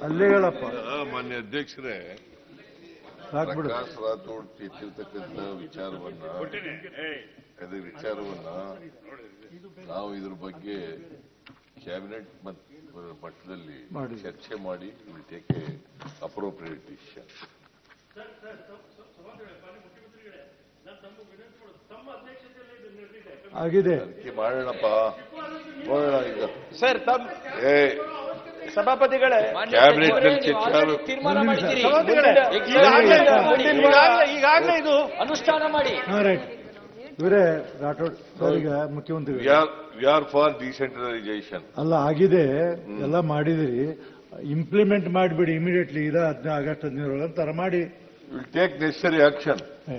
ಅಲ್ಲೇ ಹೇಳಪ್ಪ ಆ, ಮಾನ್ಯ ಅಧ್ಯಕ್ಷರೇ ಸಾಕ್ಬಿಡು ಪ್ರಕಾಶ್ ರಾಥೋಡ್ ಎತ್ತಿರ್ತಕ್ಕಂಥ ವಿಚಾರವನ್ನ ಅದೇ ವಿಚಾರವನ್ನ ನಾವು ಇದ್ರ ಬಗ್ಗೆ ಕ್ಯಾಬಿನೆಟ್ ಮತ್ತು ಮಟ್ಟದಲ್ಲಿ ಮಾಡಿ. ಚರ್ಚೆ ಮಾಡಿ ಟೇಕ್ ಎ ಅಪ್ರೋಪ್ರಿಯೇಟ್ ಡಿಸಿಷನ್ ಆಗಿದೆ ಅದಕ್ಕೆ ಮಾಡೋಣಪ್ಪ ನೋಡೋಣ ಈಗ ಸರ್ ತಮ್ಮ ಏ ಸಭಾಪತಿಗಳೇ ಕ್ಯಾಬಿನೆಟ್ ನಲ್ಲಿ ಚರ್ಚೆ ಆಗ- ತೀರ್ಮಾನ ಮಾಡಿದ್ದೀರಿ ಸಭಾಪತಿಗಳೇ, ಮುಂದಿನ- ಈಗಾಗ್ಲೇ ಮುಂದಿನ ಇದು- ಈಗಾಗ್ಲೇ- ಈಗಾಗ್ಲೇ ಇದು ಅನುಷ್ಠಾನ ಮಾಡಿ ಹಾ ರೈಟ್ ಇವರೇ ರಾಠೋಡ್ ಸರ್ ಈಗ ಮುಖ್ಯಮಂತ್ರಿ we are we are for decentralisation ಅಲ್ಲ ಆಗಿದೆ ಎಲ್ಲ ಮಾಡಿದಿರಿ ಇಂಪ್ಲಿಮೆಂಟ್ ಮಾಡಿಬಿಡಿ ಇಮಿಡಿಯೇಟ್ಲಿ ಇದ ಹದಿನ ಆಗಸ್ಟ್ ಹದಿನೈದರೊಳಗೆ ಅಂತಾರ ಮಾಡಿ ವಿಲ್ ಟೇಕ್ ನೆಸರಿ ಆಕ್ಷನ್ ಏ,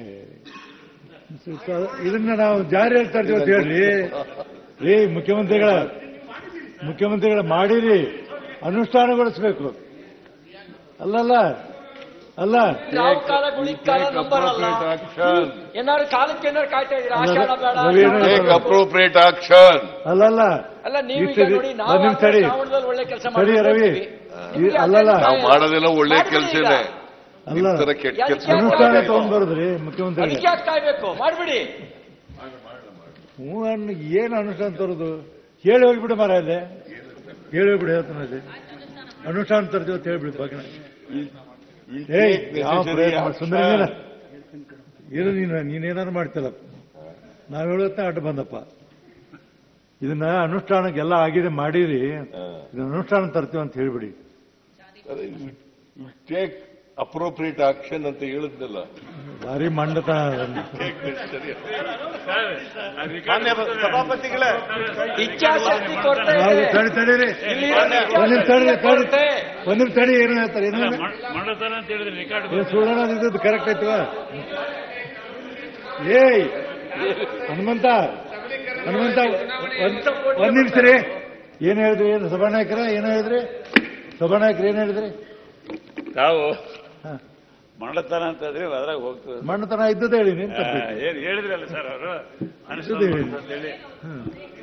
ಇದನ್ನ ನಾವು ಜಾರಿ ಹೇಳ್ತಾ ಇರ್ತೀವಿ ಅಂತ ಹೇಳ್ರಿ ರೀ ಮುಖ್ಯಮಂತ್ರಿಗಳ ಮುಖ್ಯಮಂತ್ರಿಗಳ ಮಾಡಿರಿ ಅನುಷ್ಠಾನಗೊಳಿಸ್ಬೇಕು ಅಲ್ಲಲ್ಲ ಅಲ್ಲ ಯಾವ ಕಾಲ ಗುಳಿ ಕಾಲ ನಂಬರ್ ಅಲ್ಲ ಆಕ್ಷನ್ ಏನಾದ್ರು ಕಾಲಕ್ಕೆ ಏನಾದ್ರು ಕಾಯ್ತಾ ಇದೀರಾ ಆಷಾಢ ಬೇಡ ರವಿ ಏನಾದ್ರು- ಟೇಕ್ ಅಪ್ರೋಪ್ರಿಯೇಟ್ ಆಕ್ಷನ್ ಅಲ್ಲಲ್ಲ ಅಲ್ಲ ನೀವು ಈಗ ಇಷ್ಟು- ನೋಡಿ ನಾವು ಒಂದ್ ನಿಮಿಷ ತಡಿ. ಶ್ರಾವಣದಲ್ಲಿ ಒಳ್ಳೆ ಕೆಲಸ ಸರಿ, ರವಿ. ಈ- ಅಲ್ಲಲ್ಲ. ನಾವು ಮಾಡೋದೆಲ್ಲ ಒಳ್ಳೆ ಕೆಲಸನೇ ಅಲ್ಲ ನಿಮ್ ತರ ಕೆಟ್ಟ ಕೆಲಸ ಯಾಕೆ ಅನುಷ್ಠಾನ ಮಾಡ್ಬೇಕು? ತಗೊಂಡ್ ಬರೋದ್ರಿ ಮುಖ್ಯಮಂತ್ರಿ ಅದಕ್ಕೆ ಯಾಕೆ ಕಾಯ್ಬೇಕು ಮಾಡ್ಬಿಡಿ ಹ್ಞೂ ಅನ್ನ ಏನು ಅನುಷ್ಠಾನ ತರೋದು ಹೇಳಿ ಹೋಗ್ಬಿಡು ಮರ ಅಲ್ಲೇ ಹೇಳಿ ಹೋಗ್ಬಿಡು ಹೇಳ್ತಾನೆ ಅನುಷ್ಠಾನ ತರ್ತೀವಿ ಅಂತ ಹೇಳ್ಬಿಡಿ ಬಗ್ಗೆ ಏಯ್ ಯಾವ ಪ್ರಯತ್ನ ಮಾಡ್- ಸುಂದರ ಏನು ನೀನು ನೀನೇನಾರು ಮಾಡ್ತಿಲ್ಲ ನಾವ್ ಹೇಳುತ್ತ ಅಡ್ಡ ಬಂದಪ್ಪ ಇದನ್ನ ಅನುಷ್ಠಾನಕ್ಕೆಲ್ಲ ಆಗಿದೆ ಮಾಡಿರಿ ಇದನ್ನ ಅನುಷ್ಠಾನ ತರ್ತೀವಿ ಅಂತ ಹೇಳ್ಬಿಡಿ ಟೇಕ್ ಅಪ್ರೋಪ್ರಿಯೇಟ್ ಆಕ್ಷನ್ ಅಂತ ಹೇಳಿದ್ನಲ್ಲ ಭಾರಿ ಮಂಡತನ ಅದನ್ನ. ಮಾನ್ಯ ಸಭಾಪತಿಗಳೇ ಇಚ್ಛಾಶಕ್ತಿ ಕೊರತೆ ನಾವು ಇದೆ. ತಡಿ ತಡೀರಿ ಇಲ್ಲಿ ಒಂದ್ ನಿಮಿಷ ತಡಿ ಇಚ್ಛಾಶಕ್ತಿ ತಡಿ ಕೊರತೆ. ಒಂದ್ ನಿಮಿಷ ತಡಿ ಏನು ಹೇಳ್ತಾರೆ ಏನು ಮಾಡತಾನ ಅಂತ ಹೇಳಿದ್ರೆ ರೆಕಾರ್ಡ್ ಏ ಸುಳ್ಳೋಣ ಇದ್ದದ್ದು ಕರೆಕ್ಟ್ ಆಯ್ತವ ಏಯ್ ಹನುಮಂತ ಹನುಮಂತ ಒಂದ್ ಒಂದ್ ನಿಮಿಷ ರೀ ಏನ್ ಹೇಳಿದ್ರಿ ಏನು ಸಭಾನಾಯಕರ ಏನ್ ಹೇಳಿದ್ರಿ ಸಭಾನಾಯಕರು ಏನ್ ಹೇಳಿದ್ರಿ ತಾವು ಹಾ. ಮಾಡತಾನ ಅಂತ ಹೇಳಿದ್ರೆ ಅದ್ರಾಗ ಹೋಗ್ತದೆ ಮಣ್ಣತನ ಇದ್ದದ್ದು ಹೇಳಿ ನೀನ್ ಆ, ಏನ್ ಹೇಳಿದ್ರಲ್ಲ ಸರ್ ಅವರು ಇದ್ದದ್ದು ಹೇಳಿ ಹೇಳಿ ಹ್ಮ್.